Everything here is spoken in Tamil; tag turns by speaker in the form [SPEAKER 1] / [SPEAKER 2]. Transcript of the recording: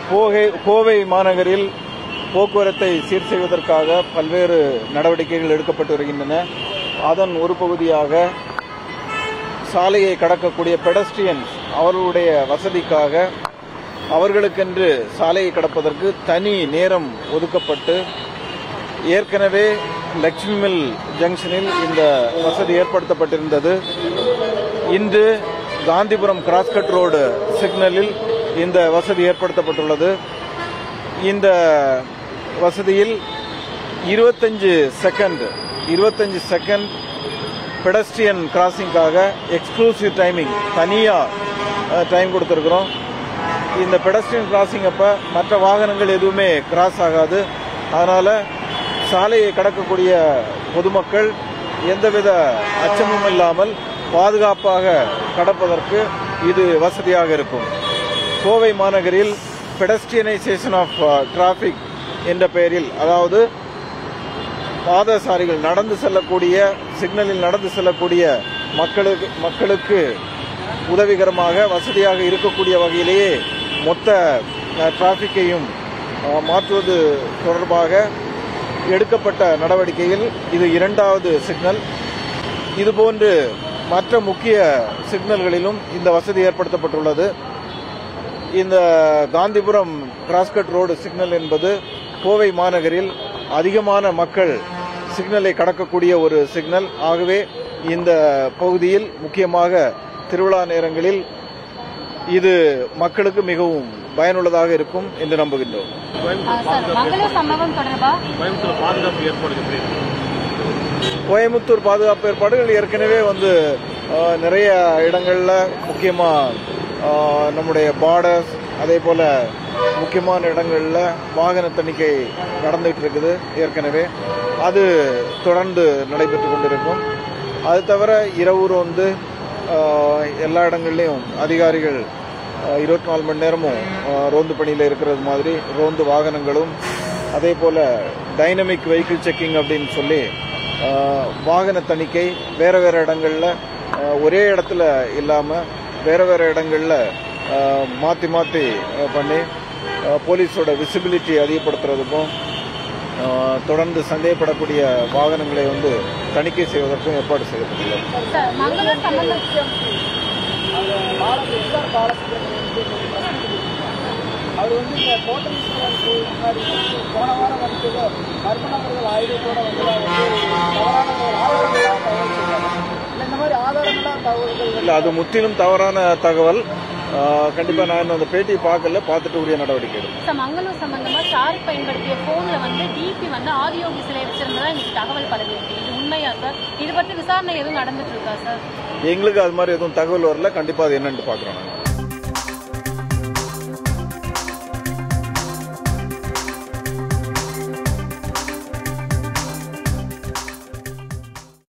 [SPEAKER 1] கோகை கோவை மாநகரில் போக்குவரத்தை சீர் செய்வதற்காக பல்வேறு நடவடிக்கைகள் எடுக்கப்பட்டு வருகின்றன அதன் ஒரு பகுதியாக சாலையை கடக்கக்கூடிய பெடஸ்ட்ரியன்ஸ் அவர்களுடைய வசதிக்காக அவர்களுக்கென்று சாலையை கடப்பதற்கு தனி நேரம் ஒதுக்கப்பட்டு ஏற்கனவே லட்சுமி மில் ஜங்ஷனில் இந்த வசதி ஏற்படுத்தப்பட்டிருந்தது இன்று காந்திபுரம் கிராஸ்கட் ரோடு சிக்னலில் இந்த வசதி ஏற்படுத்தப்பட்டுள்ளது இந்த வசதியில் இருபத்தஞ்சு செகண்ட் இருபத்தஞ்சு செகண்ட் பெடஸ்ட்ரியன் கிராசிங்காக எக்ஸ்க்ளூசிவ் டைமிங் தனியாக டைம் கொடுத்துருக்குறோம் இந்த பெடஸ்ட்ரியன் கிராசிங் அப்போ மற்ற வாகனங்கள் எதுவுமே கிராஸ் ஆகாது அதனால் சாலையை கடக்கக்கூடிய பொதுமக்கள் எந்தவித அச்சமும் இல்லாமல் பாதுகாப்பாக கடப்பதற்கு இது வசதியாக இருக்கும் கோவை மாநகரில் பெடஸ்டியனைசேஷன் ஆஃப் டிராஃபிக் என்ற பெயரில் அதாவது பாதசாரிகள் நடந்து செல்லக்கூடிய சிக்னலில் நடந்து செல்லக்கூடிய மக்களுக்கு மக்களுக்கு உதவிகரமாக வசதியாக இருக்கக்கூடிய வகையிலேயே மொத்த அஹ், டிராஃபிக்கையும் அஹ், மாற்றுவது தொடர்பாக எடுக்கப்பட்ட நடவடிக்கையில் இது இரண்டாவது சிக்னல் இதுபோன்று மற்ற முக்கிய சிக்னல்களிலும் இந்த வசதி ஏற்படுத்தப்பட்டுள்ளது இந்த காந்திபுரம் கிராஸ்கட் ரோடு சிக்னல் என்பது கோவை மாநகரில் அதிகமான மக்கள் சிக்னலை கடக்கக்கூடிய ஒரு சிக்னல் ஆகவே இந்த பகுதியில் முக்கியமாக திருவிழா நேரங்களில் இது மக்களுக்கு மிகவும் பயனுள்ளதாக இருக்கும் என்று நம்புகின்றோம்
[SPEAKER 2] சார் மங்களூர் சம்பவம் தொடர்பா
[SPEAKER 3] கோயம்புத்தூர் பாதுகாப்பு ஏற்பாடு எப்படி இருக்கு?
[SPEAKER 1] கோயம்புத்தூர் பாதுகாப்பு ஏற்பாடுகள் ஏற்கனவே வந்து அஹ், நிறைய இடங்கள்ல முக்கியமா அஹ், நம்முடைய பார்டர்ஸ் அதே போல முக்கியமான இடங்கள்ல வாகன தணிக்கை நடந்துட்டு இருக்குது ஏற்கனவே அது தொடர்ந்து நடைபெற்று கொண்டிருக்கும் அது தவிர இரவு வந்து அஹ், எல்லா இடங்கள்லையும் அதிகாரிகள் இருபத்தி நாலு மணி நேரமும் அஹ், ரோந்து பணியில் இருக்கிறது மாதிரி ரோந்து வாகனங்களும் அதே போல டைனமிக் வெஹிக்கிள் செக்கிங் அப்படின்னு சொல்லி அஹ், வாகன தணிக்கை வேற வேற இடங்கள்ல அஹ், ஒரே இடத்துல இல்லாம வேற வேற இடங்கள்ல அஹ், மாத்தி மாத்தி அஹ், பண்ணி அஹ், போலீஸோட விசிபிலிட்டி அதிகப்படுத்துறதுக்கும் அஹ், தொடர்ந்து சந்தேகப்படக்கூடிய வாகனங்களை வந்து தணிக்கை செய்வதற்கும் ஏற்பாடு செய்யப்பட்டுள்ளது
[SPEAKER 2] சார் மங்களூர் சம்பந்தம்
[SPEAKER 4] அவர் வந்து இந்த கோட்டை முன்னாடி போன வாரம் வந்து ஏதோ மர்ம நபர்கள் ஆயுதத்தோட வந்ததாக வந்து தவறான ஒரு ஆதாரங்களாக தகவல் சொல்றாங்க. இல்ல இந்த மாதிரி ஆதாரங்களாக தகவல்கள்
[SPEAKER 1] இல்ல அது முற்றிலும் தவறான தகவல் அஹ், கண்டிப்பா நான் இன்னும் அந்த பேட்டியை பார்க்கல பார்த்துட்டு உரிய நடவடிக்கை எடுப்பேன்
[SPEAKER 2] சார் மங்களூர் சம்பந்தமா ஷாருக் பயன்படுத்திய போன்ல வந்து டிபி வந்து ஆதியோகி சிலை வச்சிருந்ததா இன்னைக்கு தகவல் பரவி இருக்கு இது உண்மையா சார் இது பற்றி விசாரணை எதுவும் நடந்துட்டு இருக்கா சார்
[SPEAKER 1] எங்களுக்கு அது மாதிரி எதுவும் தகவல் வரல கண்டிப்பா அது என்னன்னு பாக்குறோம் நாங்க